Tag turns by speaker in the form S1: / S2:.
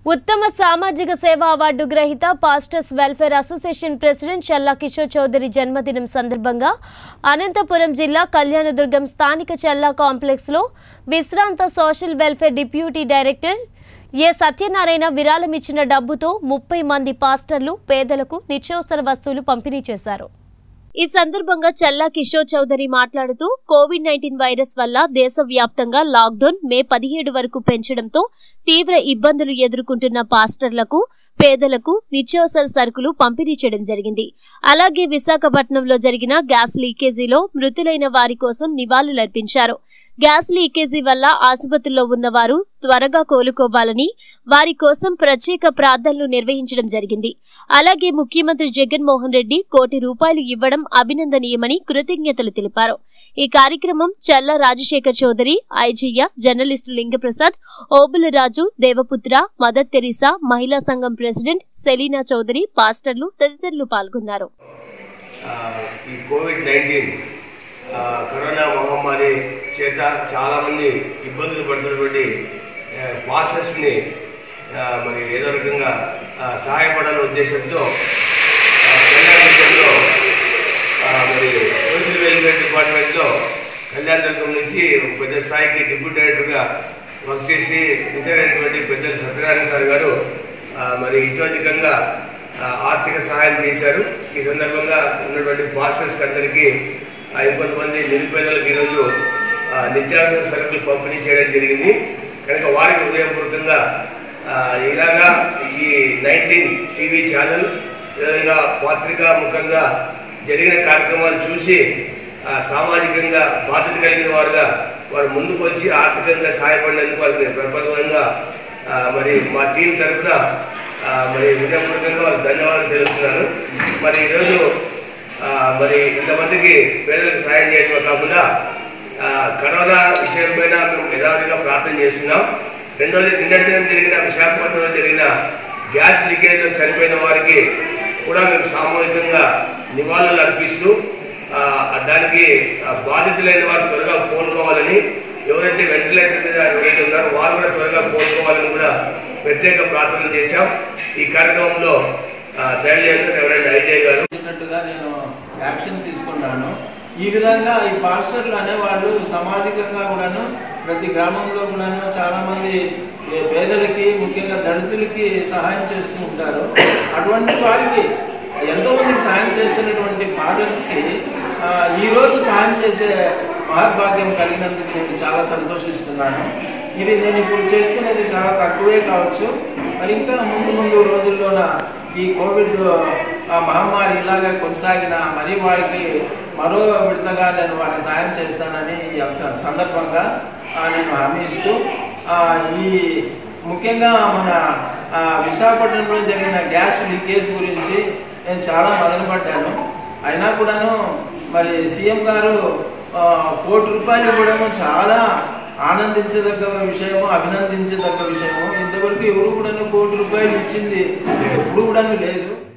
S1: ఉత్తమ సామాజిక సేవా అవార్డు గ్రహీత pastors welfare association president Challa Kishore Chowdary జన్మదినం సందర్భంగా అనంతపురం జిల్లా కళ్యాణదుర్గం స్థానిక చల్లా కాంప్లెక్స్లో విశ్రాంత social welfare deputy director A Satyanarayana విరాళం ఇచ్చిన డబ్బుతో ముప్పై మంది పాస్టర్లు పేదలకు నిత్యావసర వస్తువులు పంపిణీ చేశారు ఈ సందర్భంగా చల్లా కిషోర్ చౌదరి మాట్లాడుతూ కోవిడ్ నైన్టీన్ వైరస్ వల్ల దేశవ్యాప్తంగా లాక్డౌన్ మే పదిహేడు వరకు పెంచడంతో తీవ్ర ఇబ్బందులు ఎదుర్కొంటున్న పాస్టర్లకు పేదలకు నిత్యావసర సరుకులు పంపిణీ చేయడం జరిగింది అలాగే విశాఖపట్నంలో జరిగిన గ్యాస్ లీకేజీలో మృతులైన వారి కోసం నివాళులర్పించారు గ్యాస్ లీకేజీ వల్ల ఆసుపత్రిలో ఉన్నవారు త్వరగా కోలుకోవాలని వారి కోసం ప్రత్యేక ప్రార్థనలు నిర్వహించడం జరిగింది అలాగే ముఖ్యమంత్రి జగన్మోహన్ రెడ్డి కోటి రూపాయలు ఇవ్వడం అభినందనీయమని కృతజ్ఞతలు తెలిపారు ఈ కార్యక్రమం Challa Rajasekhar Chowdary Aijayya journalist Lingaprasad Obula Raju Devaputra mother Teresa మహిళా సంఘం ప్రెసిడెంట్ సెలీనా చౌదరి పాస్టర్లు తదితరులు పాల్గొన్నారు
S2: ఆ, ఈ కోవిడ్ నైన్టీన్ ఆ, కరోనా మహమ్మారి చేత చాలామంది ఇబ్బందులు పడుతున్నటువంటి ఆ, పాస్టర్స్ని ఆ, మరి ఏదో రకంగా ఆ, సహాయపడాలనే ఉద్దేశంతో ఆ, కళ్యాణదుర్గంలో ఆ, మరి సోషల్ వెల్ఫేర్ డిపార్ట్మెంట్లో కళ్యాణదుర్గం నుంచి ఒక పెద్ద స్థాయికి డిప్యూటీ డైరెక్టర్గా వర్క్ చేసి రిటైర్ అయినటువంటి పెద్దలు సత్యనారాయణ సార్ గారు ఆ, మరి ఇతోధికంగా ఆ, ఆర్థిక సహాయం చేశారు ఈ సందర్భంగా ఉన్నటువంటి పాస్టర్స్ అందరికీ ఆ, ఇంకొంతమంది నిరుపేదలకు ఈరోజు ఆ, నిత్యావసర సరుకులు పంపిణీ చేయడం జరిగింది కనుక వారికి హృదయపూర్వకంగా ఆ, ఇలాగా ఈ నైన్టీన్ టీవీ ఛానల్ విధంగా పత్రికా ముఖంగా జరిగిన కార్యక్రమాలు చూసి ఆ, సామాజికంగా బాధ్యత కలిగిన వారుగా వారు ముందుకు వచ్చి ఆర్థికంగా సహాయపడినందుకు వారికి ప్రపంచంగా మరి మా టీం తరఫున ఆ, మరి హృదయపూర్వకంగా వారికి ధన్యవాదాలు తెలుపుతున్నాను మరి ఈరోజు ఆ, మరి ఇంతమందికి పేదలకు సహాయం చేయడమే కాకుండా ఆ, కరోనా విషయం పైన మేము యథావిధిగా ప్రార్థన చేస్తున్నాం రెండోది నిన్నటి దినం జరిగిన విశాఖపట్నంలో జరిగిన గ్యాస్ లీకేజ్లో చనిపోయిన వారికి కూడా మేము సామూహికంగా నివాళులు అర్పిస్తూ ఆ, దానికి ఆ, బాధితులైన వారు త్వరగా కోలుకోవాలని ఎవరైతే వెంటిలేటర్ మీద ఎవరైతే ఉన్నారో వారు కూడా త్వరగా కోలుకోవాలని కూడా ప్రత్యేక ప్రార్థన చేశాం ఈ కార్యక్రమంలో దయచేసి ఎవరైతే ఐజయ్ గారు
S3: చెప్పినట్టుగా నేను యాక్షన్ తీసుకున్నాను ఈ విధంగా ఈ పాస్టర్లు అనేవాళ్ళు సామాజికంగా కూడాను ప్రతి గ్రామంలో కూడాను చాలా మంది ఏ పేదలకి ముఖ్యంగా దళితులకి సహాయం చేస్తూ ఉంటారు అటువంటి వారికి ఎంతో మందికి సహాయం చేస్తున్నటువంటి ఫాదర్స్ కి ఆ, ఈ రోజు సహాయం చేసే మహద్భాగ్యం కలిగినందుకు నేను చాలా సంతోషిస్తున్నాను ఇది నేను ఇప్పుడు చేసుకునేది చాలా తక్కువే కావచ్చు మరి ఇంకా ముందు ముందు రోజుల్లోన ఈ కోవిడ్ ఆ, మహమ్మారి ఇలాగే కొనసాగిన మరి వారికి మరో విడతగా నేను వారికి సాయం చేస్తానని ఈ అవస- సందర్భంగా ఆ, నేను హామీ ఇస్తూ ఆ, ఈ ముఖ్యంగా మన ఆ, విశాఖపట్నంలో జరిగిన గ్యాస్ లీకేజ్ గురించి నేను చాలా మదనపడ్డాను అయినా కూడాను మరి సీఎం గారు ఆ, కోటి రూపాయలు ఇవ్వడము చాలా ఆనందించదగ్గ విషయము అభినందించదగ్గ విషయము ఇంతవరకు ఎవరు కూడా కోటి రూపాయలు ఇచ్చింది ఎప్పుడు కూడా లేదు